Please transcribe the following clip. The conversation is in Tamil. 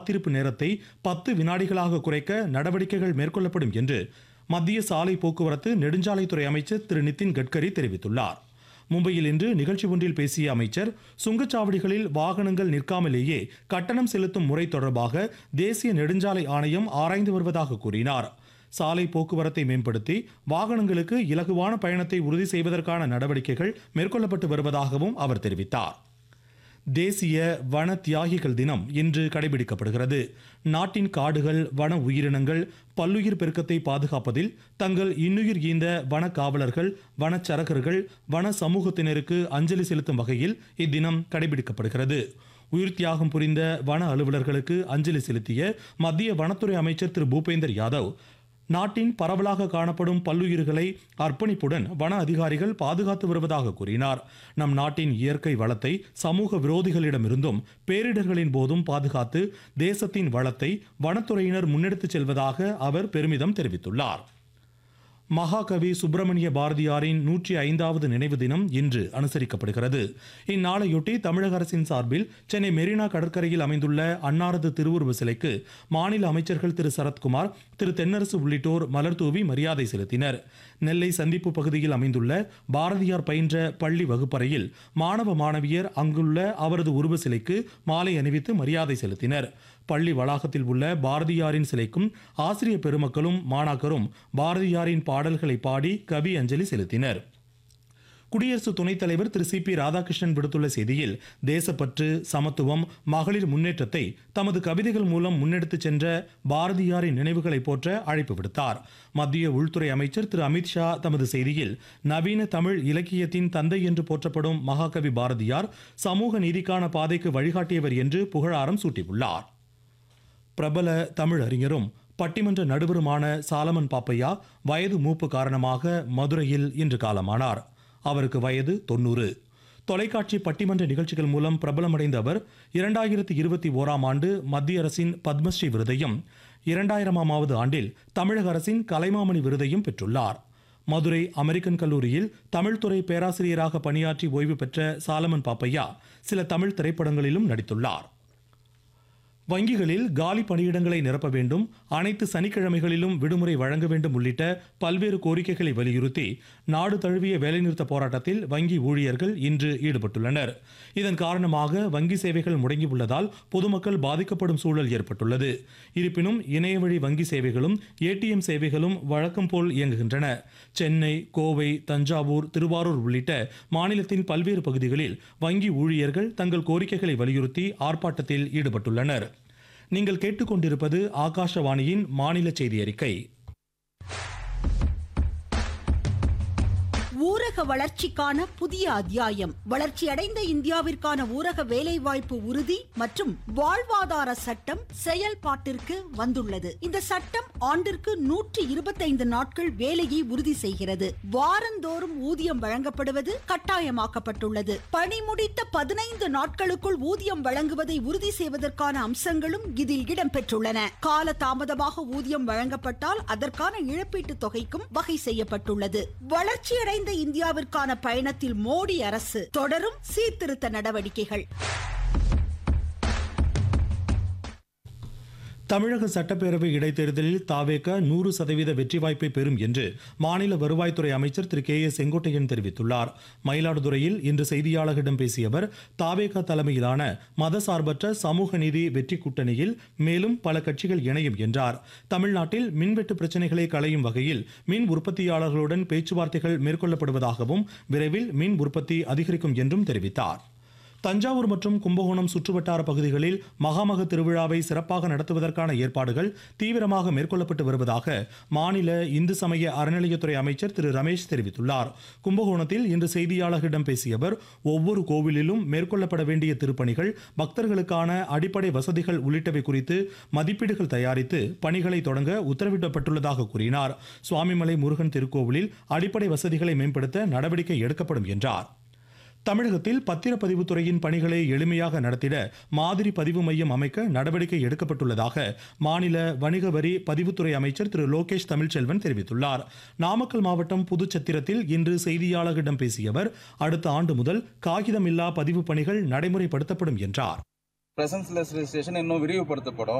காத்திருப்பு நேரத்தை பத்து வினாடிகளாக குறைக்க நடவடிக்கைகள் மேற்கொள்ளப்படும் என்று மத்திய சாலை போக்குவரத்து நெடுஞ்சாலைத்துறை அமைச்சர் திரு நிதின் கட்கரி தெரிவித்துள்ளார் மும்பையில் இன்று நிகழ்ச்சி ஒன்றில் பேசிய அமைச்சர் சுங்கச்சாவடிகளில் வாகனங்கள் நிற்காமலேயே கட்டணம் செலுத்தும் முறை தொடர்பாக தேசிய நெடுஞ்சாலை ஆணையம் ஆராய்ந்து வருவதாக கூறினார் சாலை போக்குவரத்தை மேம்படுத்தி வாகனங்களுக்கு இலகுவான பயணத்தை உறுதி செய்வதற்கான நடவடிக்கைகள் மேற்கொள்ளப்பட்டு வருவதாகவும் அவர் தெரிவித்தார் தேசிய வன தியாகிகள் தினம் இன்று கடைபிடிக்கப்படுகிறது நாட்டின் காடுகள் வன உயிரினங்கள் பல்லுயிர் பெருக்கத்தை பாதுகாப்பதில் தங்கள் இன்னுயிர் ஈந்த வன காவலர்கள் வனச்சரகர்கள் வன சமூகத்தினருக்கு அஞ்சலி செலுத்தும் வகையில் இத்தினம் கடைபிடிக்கப்படுகிறது உயிர் தியாகம் புரிந்த வன அலுவலர்களுக்கு அஞ்சலி செலுத்திய மத்திய வனத்துறை அமைச்சர் திரு பூபேந்தர் யாதவ் நாட்டின் பரவலாக காணப்படும் பல்லுயிர்களை அர்ப்பணிப்புடன் வன அதிகாரிகள் பாதுகாத்து வருவதாக கூறினார் நம் நாட்டின் இயற்கை வளத்தை சமூக விரோதிகளிடமிருந்தும் பேரிடர்களின் போதும் பாதுகாத்து தேசத்தின் வளத்தை வனத்துறையினர் முன்னெடுத்துச் செல்வதாக அவர் பெருமிதம் தெரிவித்துள்ளார் மகாகவி சுப்பிரமணிய பாரதியாரின் நூற்றி ஐந்தாவது நினைவு தினம் இன்று அனுசரிக்கப்படுகிறது இந்நாளையொட்டி தமிழக அரசின் சார்பில் சென்னை மெரினா கடற்கரையில் அமைந்துள்ள அன்னாரது திருவுருவ சிலைக்கு மாநில அமைச்சர்கள் திரு சரத்குமார் திரு தென்னரசு உள்ளிட்டோர் மலர் தூவி மரியாதை செலுத்தினர் நெல்லை சந்திப்பு பகுதியில் அமைந்துள்ள பாரதியார் பயின்ற பள்ளி வகுப்பறையில் மாணவ மாணவியர் அங்குள்ள அவரது உருவ சிலைக்கு மாலை அணிவித்து மரியாதை செலுத்தினர் பள்ளி வளாகத்தில் உள்ள பாரதியாரின் சிலைக்கும் ஆசிரியர் பெருமக்களும் மாணாக்கரும் பாரதியாரின் பாடல்களை பாடி கவி அஞ்சலி செலுத்தினர் குடியரசு துணைத் தலைவர் திரு சி பி ராதாகிருஷ்ணன் விடுத்துள்ள செய்தியில் தேசப்பற்று சமத்துவம் மகளிர் முன்னேற்றத்தை தமது கவிதைகள் மூலம் முன்னெடுத்துச் சென்ற பாரதியாரின் நினைவுகளை போற்ற அழைப்பு விடுத்தார் மத்திய உள்துறை அமைச்சர் திரு அமித்ஷா தமது செய்தியில் நவீன தமிழ் இலக்கியத்தின் தந்தை என்று போற்றப்படும் மகாகவி பாரதியார் சமூக நீதிக்கான பாதைக்கு வழிகாட்டியவர் என்று புகழாரம் சூட்டியுள்ளார் பிரபல தமிழ் அறிஞரும் பட்டிமன்ற நடுவருமான சாலமன் பாப்பையா வயது மூப்பு காரணமாக மதுரையில் இன்று காலமானார் அவருக்கு வயது தொண்ணூறு தொலைக்காட்சி பட்டிமன்ற நிகழ்ச்சிகள் மூலம் பிரபலமடைந்த அவர் இரண்டாயிரத்தி இருபத்தி ஓராம் ஆண்டு மத்திய அரசின் பத்மஸ்ரீ விருதையும் இரண்டாயிரமாவது ஆண்டில் தமிழக அரசின் கலைமாமணி விருதையும் பெற்றுள்ளார் மதுரை அமெரிக்கன் கல்லூரியில் தமிழ்துறை பேராசிரியராக பணியாற்றி ஓய்வு பெற்ற சாலமன் பாப்பையா சில தமிழ் திரைப்படங்களிலும் நடித்துள்ளார் வங்கிகளில் காலி பணியிடங்களை நிரப்ப வேண்டும் அனைத்து சனிக்கிழமைகளிலும் விடுமுறை வழங்க வேண்டும் உள்ளிட்ட பல்வேறு கோரிக்கைகளை வலியுறுத்தி நாடு தழுவிய வேலைநிறுத்த போராட்டத்தில் வங்கி ஊழியர்கள் இன்று ஈடுபட்டுள்ளனர் இதன் காரணமாக வங்கி சேவைகள் முடங்கியுள்ளதால் பொதுமக்கள் பாதிக்கப்படும் சூழல் ஏற்பட்டுள்ளது இருப்பினும் இணையவழி வங்கி சேவைகளும் ஏடிஎம் சேவைகளும் வழக்கம் போல் இயங்குகின்றன சென்னை கோவை தஞ்சாவூர் திருவாரூர் உள்ளிட்ட மாநிலத்தின் பல்வேறு பகுதிகளில் வங்கி ஊழியர்கள் தங்கள் கோரிக்கைகளை வலியுறுத்தி ஆர்ப்பாட்டத்தில் ஈடுபட்டுள்ளனர் நீங்கள் கேட்டுக்கொண்டிருப்பது ஆகாஷவாணியின் மாநில செய்தி அறிக்கை ஊரக வளர்ச்சிக்கான புதிய அத்தியாயம் வளர்ச்சியடைந்த இந்தியாவிற்கான ஊரக வேலைவாய்ப்பு உறுதி மற்றும் வாழ்வாதார சட்டம் செயல்பாட்டிற்கு வந்துள்ளது இந்த சட்டம் ஆண்டிற்கு நூற்றி இருபத்தைந்து நாட்கள் வேலையை உறுதி செய்கிறது வாரந்தோறும் ஊதியம் வழங்கப்படுவது கட்டாயமாக்கப்பட்டுள்ளது பணி முடித்த பதினைந்து நாட்களுக்குள் ஊதியம் வழங்குவதை உறுதி செய்வதற்கான அம்சங்களும் இதில் இடம்பெற்றுள்ளன கால தாமதமாக ஊதியம் வழங்கப்பட்டால் அதற்கான இழப்பீட்டுத் தொகைக்கும் வகை செய்யப்பட்டுள்ளது வளர்ச்சியடைந்த இந்தியாவிற்கான பயணத்தில் மோடி அரசு தொடரும் சீர்திருத்த நடவடிக்கைகள் தமிழக சட்டப்பேரவை இடைத்தேர்தலில் தாவேக நூறு சதவீத வெற்றி வாய்ப்பை பெறும் என்று மாநில வருவாய்த்துறை அமைச்சர் திரு கே ஏ செங்கோட்டையன் தெரிவித்துள்ளார் மயிலாடுதுறையில் இன்று செய்தியாளர்களிடம் பேசிய அவர் தாவேக தலைமையிலான மதசார்பற்ற சமூக நீதி வெற்றி கூட்டணியில் மேலும் பல கட்சிகள் இணையும் என்றார் தமிழ்நாட்டில் மின்வெட்டு பிரச்சனைகளை களையும் வகையில் மின் உற்பத்தியாளர்களுடன் பேச்சுவார்த்தைகள் மேற்கொள்ளப்படுவதாகவும் விரைவில் மின் உற்பத்தி அதிகரிக்கும் என்றும் தெரிவித்தார் தஞ்சாவூர் மற்றும் கும்பகோணம் சுற்றுவட்டார பகுதிகளில் மகாமக திருவிழாவை சிறப்பாக நடத்துவதற்கான ஏற்பாடுகள் தீவிரமாக மேற்கொள்ளப்பட்டு வருவதாக மாநில இந்து சமய அறநிலையத்துறை அமைச்சர் திரு ரமேஷ் தெரிவித்துள்ளார் கும்பகோணத்தில் இன்று செய்தியாளர்களிடம் பேசிய அவர் ஒவ்வொரு கோவிலிலும் மேற்கொள்ளப்பட வேண்டிய திருப்பணிகள் பக்தர்களுக்கான அடிப்படை வசதிகள் உள்ளிட்டவை குறித்து மதிப்பீடுகள் தயாரித்து பணிகளை தொடங்க உத்தரவிடப்பட்டுள்ளதாக கூறினார் சுவாமிமலை முருகன் திருக்கோவிலில் அடிப்படை வசதிகளை மேம்படுத்த நடவடிக்கை எடுக்கப்படும் என்றார் தமிழகத்தில் பத்திரப்பதிவு துறையின் பணிகளை எளிமையாக நடத்திட மாதிரி பதிவு மையம் அமைக்க நடவடிக்கை எடுக்கப்பட்டுள்ளதாக மாநில வணிக வரி பதிவுத்துறை அமைச்சர் திரு லோகேஷ் தமிழ்ச்செல்வன் தெரிவித்துள்ளார் நாமக்கல் மாவட்டம் புதுச்சத்திரத்தில் இன்று செய்தியாளர்களிடம் பேசிய அவர் அடுத்த ஆண்டு முதல் காகிதமில்லா பதிவு பணிகள் நடைமுறைப்படுத்தப்படும் என்றார் பிரசன்ஸ்லெஸ் ரெஜிஸ்ட்ரேஷன் இன்னும் விரிவுபடுத்தப்படும்